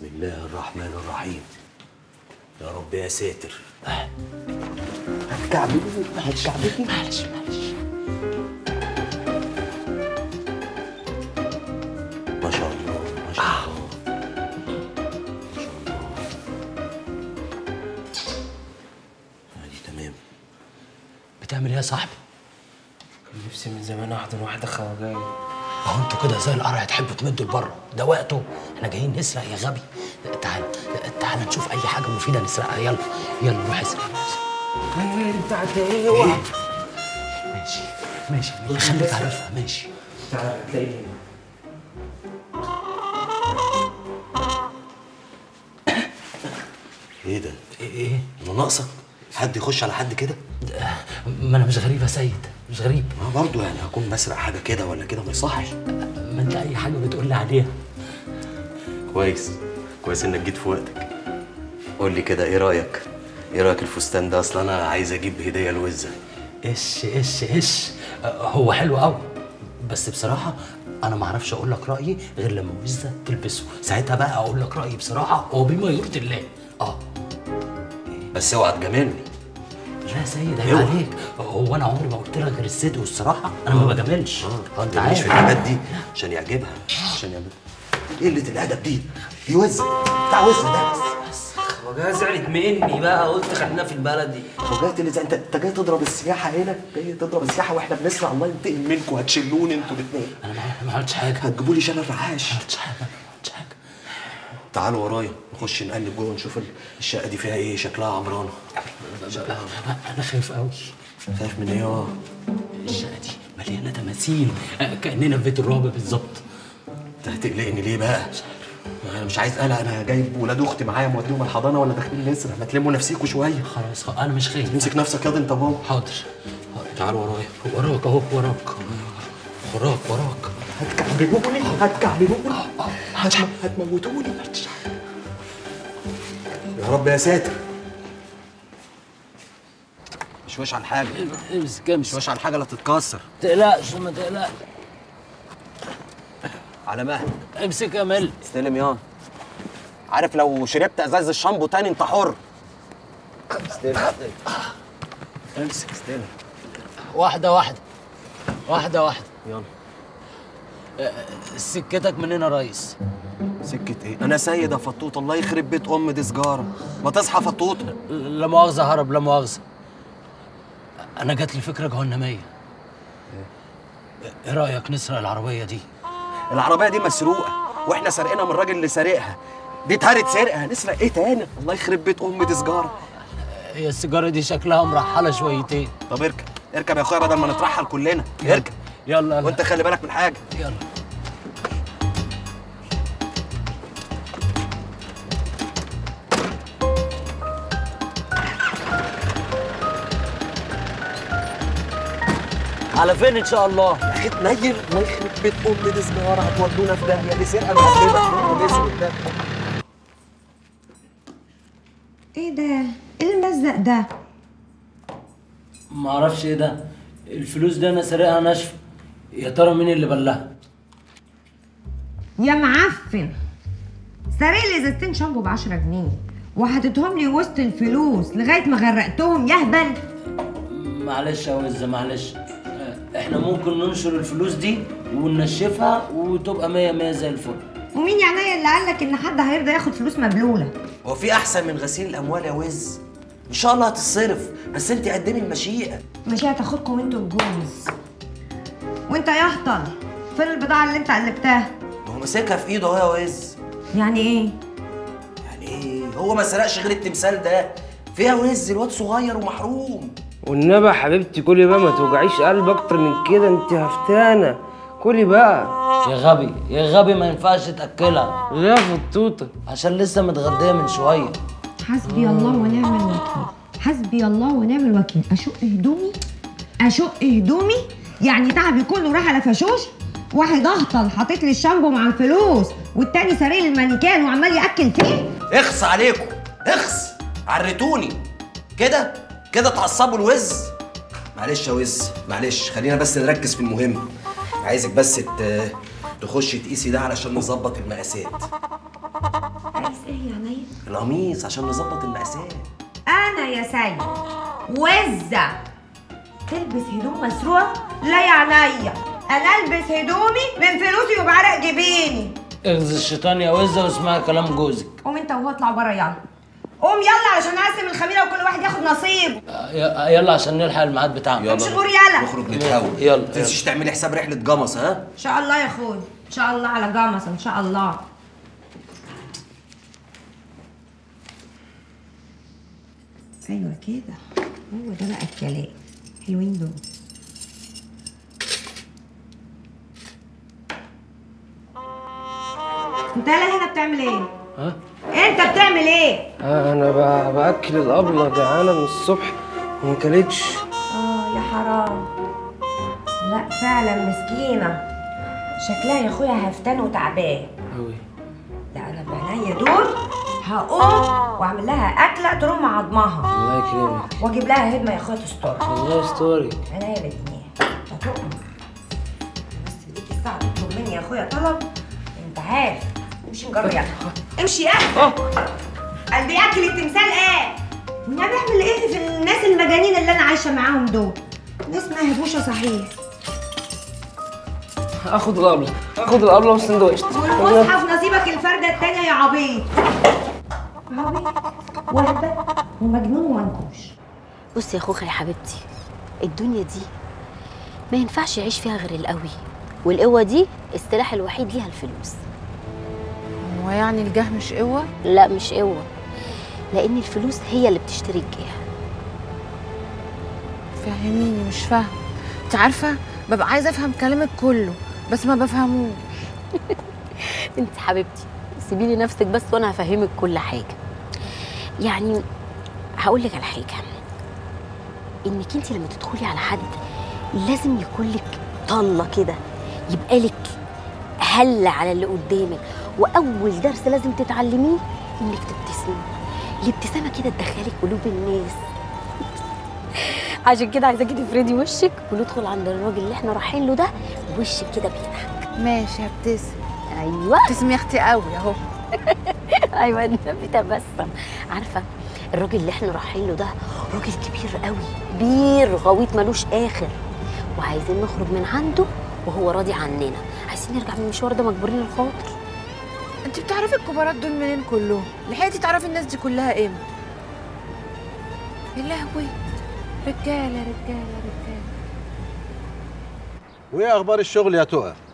الله الرحمن الرحيم يا رب يا ساتر هتكعبلي هتكعبلي معلش معلش ما شاء الله ما شاء الله ما شاء الله ادي تمام بتعمل ايه يا صاحبي؟ كان نفسي من زمان احضن واحده خواجايه اهو انتوا كده زي القرع تحبوا تمدوا لبره ده وقته احنا جايين نسرق يا غبي تعال تعال نشوف اي حاجه مفيده نسرقها يلا يلا روح اسرق ايه بتاعت ايه اوعى ماشي ماشي ماشي خليك عارفها ماشي تعالى هتلاقيني هنا ايه ده ايه ايه انا ناقصك حد يخش على حد كده ما انا مش غريب يا سيد مش غريب ما برضه يعني هكون بسرق حاجه كده ولا كده ما يصحش ما انت اي حاجه بتقول لي عليها كويس كويس انك جيت في وقتك قول لي كده ايه رايك ايه رايك الفستان ده اصلا انا عايز اجيب هديه لوزه ايش ايش ايش هو حلو قوي بس بصراحه انا ما اعرفش اقول لك رايي غير لما وزه تلبسه ساعتها بقى اقول لك رايي بصراحه وبما يرضي الله اه بس اوعى تجاملني لا يا سيد عيب اوعى. عليك هو انا عمري ما قلت لك غير الصدق والصراحه انا ما بجاملش اه انت ماليش في عارف الحاجات دي عشان يعجبها عشان يعجبها ايه قله الادب دي دي وزه بتاع وزه ده بس خواجايه زعلت مني بقى قلت خلينا في البلدي وجاي اللي انت انت جاي تضرب السياحه هنا جاي تضرب السياحه واحنا بنسمع الله ينتقم منكم هتشلوني انتوا الاثنين انا ما- ما عملتش حاجه ما هتجيبوا لي شلل رعاش عملتش حاجه ما عملتش حاجه تعالوا ورايا نخش نقلب جوه نشوف الشقه دي فيها ايه شكلها عمرانه انا خايف قوي خايف من ايه اه الشقه دي مليانه تماثيل آه، كاننا في بيت الرعب بالظبط انت هتقلقني ليه بقى؟ انا مش عايز قلق انا جايب ولاد اختي معايا موديهم الحضانه ولا داخلين نسرق ما تلموا نفسيكوا شويه خلاص خلاص، انا مش خايف امسك نفسك ياض انت بابا حاضر تعالوا ورايا وراك اهو وراك وراك وراك هتكعبلوني هتكعبلوني هتم- هتموتوني يا رب يا ساتر مش وش على الحاجه امسك مش امسك وش على الحاجه لا تتكسر ما تقلقش ما تقلقش على مهلك امسك يا مل استلم يا عارف لو شربت ازاز الشامبو تاني انت حر استلم استلم امسك استلم واحده واحده واحده واحده يلا سكتك من هنا يا ريس سكة ايه؟ أنا سيد يا فطوط الله يخرب بيت أم دي سجارة ما تصحى فطوط لا مؤاخذه هرب لا مؤاخذه انا جات لي فكره جهنميه ايه رايك نسرق العربيه دي العربية دي مسروقة وإحنا سارقينها من الراجل اللي سارقها دي اتهرت سرقة هنسرق إيه تاني؟ الله يخرب بيت أم دي سجارة هي السيجاره دي شكلها مرحله شويتين طب اركب اركب يا أخويا بدل ما نترحل كلنا اركب يلا وأنت خلي بالك من حاجة يلا على فين ان شاء الله يا أخي تنيل الله يخرب بيت أم دي سجارة هتودونا في داهية دي سرقة مهببة الأسود ده ايه ده؟ ايه الملزق ده؟ ما اعرفش ايه ده الفلوس دي انا سارقها ناشفه يا ترى مين اللي بلها يا معفن سارق لي ازازتين شامبو ب 10 جنيه وحطيتهم لي وسط الفلوس لغايه ما غرقتهم يهبل معلش يا وزة معلش آه، احنا ممكن ننشر الفلوس دي وننشفها وتبقى مية مية زي الفل ومين يعني اللي قال لك ان حد هيرضى ياخد فلوس مبلوله هو في أحسن من غسيل الأموال يا وز إن شاء الله هتتصرف بس أنت قدمي المشيئة مش هتاخدكم انتوا الجوز وانت يا هطل فين البضاعه اللي انت قلبتها ما هو ماسكها في إيده أهو يا وز يعني ايه يعني ايه هو ما سرقش غير التمثال ده فيها وز الواد صغير ومحروم والنبي يا حبيبتي كلي بقى ما توجعيش قلب اكتر من كده انت هفتانه كلي بقى يا غبي يا غبي ما ينفعش تاكلها ليه يا فطوطه عشان لسه متغديه من شويه حسبي الله ونعم الوكيل حسبي الله ونعم الوكيل اشق هدومي اشق هدومي يعني تعبي كله راح على فشوش واحد اهطل حاطط لي الشامبو مع الفلوس والتاني سارق لي المانيكان وعمال ياكل فيه اخص عليكم اخص عرتوني كده كده تعصبوا الوز معلش يا وز معلش خلينا بس نركز في المهم عايزك بس ت- تخشي تقيسي ده علشان نظبط المقاسات قايس ايه يا نايم القميص عشان نظبط المقاسات انا يا سيد وزة تلبس هدوم مسروقة لا يا عينيا انا البس هدومي من فلوسي وبعرق جبيني اغزي الشيطان يا وزه واسمعي كلام جوزك قوم انت وهو اطلع بره يلا قوم يلا علشان اقسم الخميره وكل واحد ياخد نصيب آه، ي- يلا عشان نلحق الميعاد بتاعنا امشي غور يلا نخرج نتهوى يلا، ما تنسيش تعملي حساب رحله جمص ها ان شاء الله يا اخوي ان شاء الله على جمص ان شاء الله ايوه كده هو ده بقى الكلام حلوين دول انت يلا هنا بتعمل ايه؟ ها انت بتعمل ايه؟ آه، انا ب- باكل الابله جعانه من الصبح وما كلتش اه يا حرام لا فعلا مسكينة شكلها يا اخويا هفتان وتعبان قوي لا انا بعينيا دول هقوم واعمل لها اكله تروم عظمها الله يكرمك واجيب لها هدمه يا اخويا تستر الله يسترك عينيا الاتنين هتؤمر بس ديك الساعه تطلب مني يا اخويا طلب انت عارف امشي نجرب يلا امشي يا قلبي ياكل التمثال ايه وانا بعمل ايه في الناس المجانين اللي انا عايشه معاهم دول ناس مهبوشه صحيح اخد الابله اخد الابله والسندوتش والمصحف نصيبك الفردة التانية يا عبيط عبيط وهبة ومجنون ومنكوش بصي يا خوخة يا حبيبتي الدنيا دي ما ينفعش يعيش فيها غير القوي والقوة دي السلاح الوحيد ليها الفلوس هو يعني الجاه مش قوة؟ لا مش قوة لأن الفلوس هي اللي بتشتري الجاه فهميني مش فاهم انت عارفة ببقى عايزة افهم كلامك كله بس ما بفهموش انت حبيبتي سيبيلي نفسك بس وانا هفهمك كل حاجة يعني هقول لك على حاجة انك انت لما تدخلي على حد لازم يكون لك طلة كده يبقى لك هلة على اللي قدامك واول درس لازم تتعلميه انك تبتسمي الابتسامة كده تدخلك قلوب الناس عشان كده عايزاكي تفردي وشك وندخل عند الراجل اللي احنا رايحين له ده وشك كده بيضحك ماشي هبتسم ايوه ابتسمي يا اختي قوي اهو ايوه النبي تبسم عارفه الراجل اللي احنا رايحين له ده راجل كبير قوي كبير غويط ملوش اخر وعايزين نخرج من عنده وهو راضي عننا عايزين نرجع من المشوار ده مجبورين الخاطر انت بتعرفي الكبارات دول منين كلهم؟ لحقتي تعرفي الناس دي كلها امتى؟ يا لهوي رجالة رجالة رجالة وايه اخبار الشغل يا تقى